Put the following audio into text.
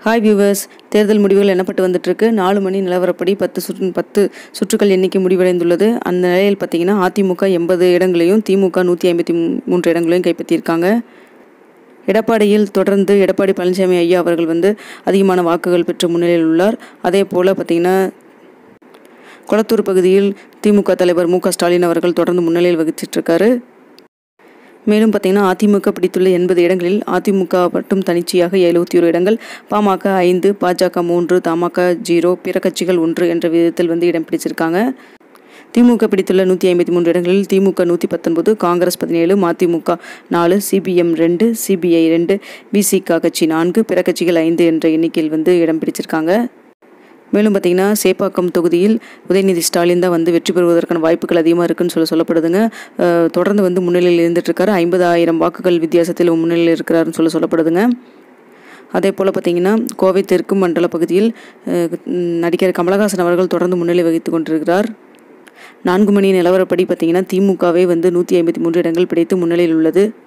hi viewers தேர்தல் முடிவுகள் எண்ணப்பட்டு வந்துட்டுருக்கு நாலு மணி நிலவரப்படி பத்து சுற்று பத்து சுற்றுக்கள் எண்ணிக்கை முடிவடைந்துள்ளது அந்த நிலையில் பார்த்தீங்கன்னா அதிமுக எண்பது இடங்களையும் திமுக நூற்றி ஐம்பத்தி மூன்று இடங்களையும் கைப்பற்றியிருக்காங்க எடப்பாடியில் தொடர்ந்து எடப்பாடி பழனிசாமி ஐயா அவர்கள் வந்து அதிகமான வாக்குகள் பெற்று முன்னிலையில் உள்ளார் அதே போல் பார்த்தீங்கன்னா கொளத்தூர் பகுதியில் திமுக தலைவர் மு க ஸ்டாலின் அவர்கள் தொடர்ந்து முன்னிலையில் வகிச்சிட்டு இருக்காரு மேலும் பார்த்தீங்கன்னா அதிமுக பிடித்துள்ள எண்பது இடங்களில் அதிமுக மட்டும் தனிச்சையாக எழுபத்தி ஒரு இடங்கள் பாமக ஐந்து பாஜக மூன்று தமாக ஜீரோ பிற கட்சிகள் ஒன்று என்ற விதத்தில் வந்து இடம் பிடிச்சிருக்காங்க திமுக பிடித்துள்ள நூற்றி ஐம்பத்தி மூன்று இடங்களில் திமுக நூற்றி பத்தொன்பது காங்கிரஸ் பதினேழு மதிமுக நாலு சிபிஎம் ரெண்டு சிபிஐ ரெண்டு பிசிக கட்சி நான்கு பிற கட்சிகள் ஐந்து என்ற எண்ணிக்கையில் வந்து இடம் பிடிச்சிருக்காங்க மேலும் பார்த்தீங்கன்னா சேப்பாக்கம் தொகுதியில் உதயநிதி ஸ்டாலின் தான் வந்து வெற்றி பெறுவதற்கான வாய்ப்புகள் அதிகமாக இருக்குன்னு சொல்ல சொல்லப்படுதுங்க அஹ் தொடர்ந்து வந்து முன்னிலையில் இருந்துட்டு இருக்காரு ஐம்பதாயிரம் வாக்குகள் வித்தியாசத்தில் முன்னிலையில் இருக்கிறாருன்னு சொல்ல சொல்லப்படுதுங்க அதே போல் பார்த்தீங்கன்னா கோவை தெற்கு மண்டல பகுதியில் அஹ், நடிகர் கமலஹாசன் அவர்கள் தொடர்ந்து முன்னிலை வகித்து கொண்டிருக்கிறார் நான்கு மணி நிலவரப்படி பார்த்தீங்கன்னா திமுகவே வந்து நூற்றி ஐம்பத்தி மூன்று இடங்கள் பிடித்து முன்னிலையில் உள்ளது